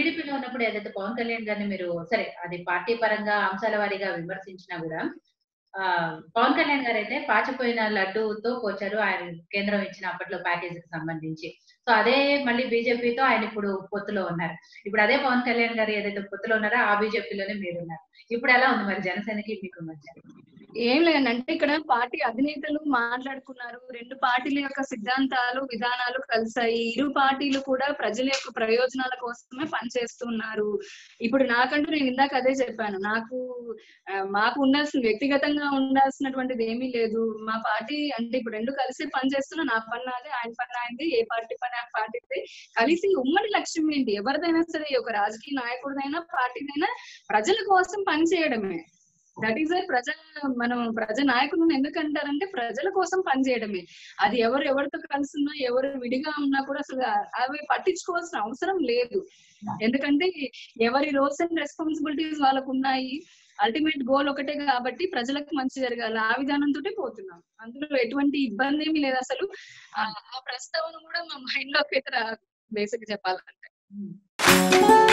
టీడీపీలో ఉన్నప్పుడు ఏదైతే పవన్ కళ్యాణ్ గారిని మీరు సరే అది పార్టీ పరంగా అంశాల వారీగా విమర్శించినా కూడా ఆ పవన్ కళ్యాణ్ గారు అయితే పాచిపోయిన లడ్డూతో పోచారు ఆయన కేంద్రం ఇచ్చిన అప్పట్లో ప్యాకేజ్ కి సంబంధించి సో అదే మళ్ళీ బీజేపీతో ఆయన ఇప్పుడు పొత్తులో ఉన్నారు ఇప్పుడు అదే పవన్ కళ్యాణ్ గారు ఏదైతే పొత్తులో ఉన్నారో ఆ బీజేపీలోనే మీరు ఉన్నారు ఇప్పుడు ఎలా ఉంది మరి జనసేనకి మీకు మధ్య ఏం లేదండి అంటే ఇక్కడ పార్టీ అధినేతలు మాట్లాడుకున్నారు రెండు పార్టీల యొక్క సిద్ధాంతాలు విధానాలు కలిసాయి ఇరు పార్టీలు కూడా ప్రజల యొక్క ప్రయోజనాల కోసమే పనిచేస్తున్నారు ఇప్పుడు నాకంటూ నేను ఇందాక అదే చెప్పాను నాకు ఆ, మాకు ఉండాల్సిన వ్యక్తిగతంగా ఉండాల్సినటువంటిది ఏమీ లేదు మా పార్టీ అంటే ఇప్పుడు రెండు కలిసి పనిచేస్తున్నా నా పని నాది ఆయన పని ఆయనది ఏ పార్టీ పని ఆ పార్టీది కలిసి ఉమ్మడి లక్ష్యం ఏంటి ఎవరిదైనా సరే ఒక రాజకీయ నాయకుడిదైనా పార్టీదైనా ప్రజల కోసం పనిచేయడమే దట్ ఈస్ ప్రజ మనం ప్రజ నాయకులను ఎందుకంటారంటే ప్రజల కోసం పనిచేయడమే అది ఎవరు ఎవరితో కలిసి ఉన్నా ఎవరు విడిగా ఉన్నా కూడా అసలు అవి పట్టించుకోవాల్సిన అవసరం లేదు ఎందుకంటే ఎవరి రోల్స్ అండ్ రెస్పాన్సిబిలిటీస్ వాళ్ళకు ఉన్నాయి అల్టిమేట్ గోల్ ఒకటే కాబట్టి ప్రజలకు మంచి జరగాలి ఆ విధానంతో పోతున్నాం అందులో ఎటువంటి ఇబ్బంది ఏమీ లేదు అసలు ఆ ఆ ప్రస్తావన కూడా మా మైండ్ లోకి అయితే బేసిక్ చెప్పాలంటే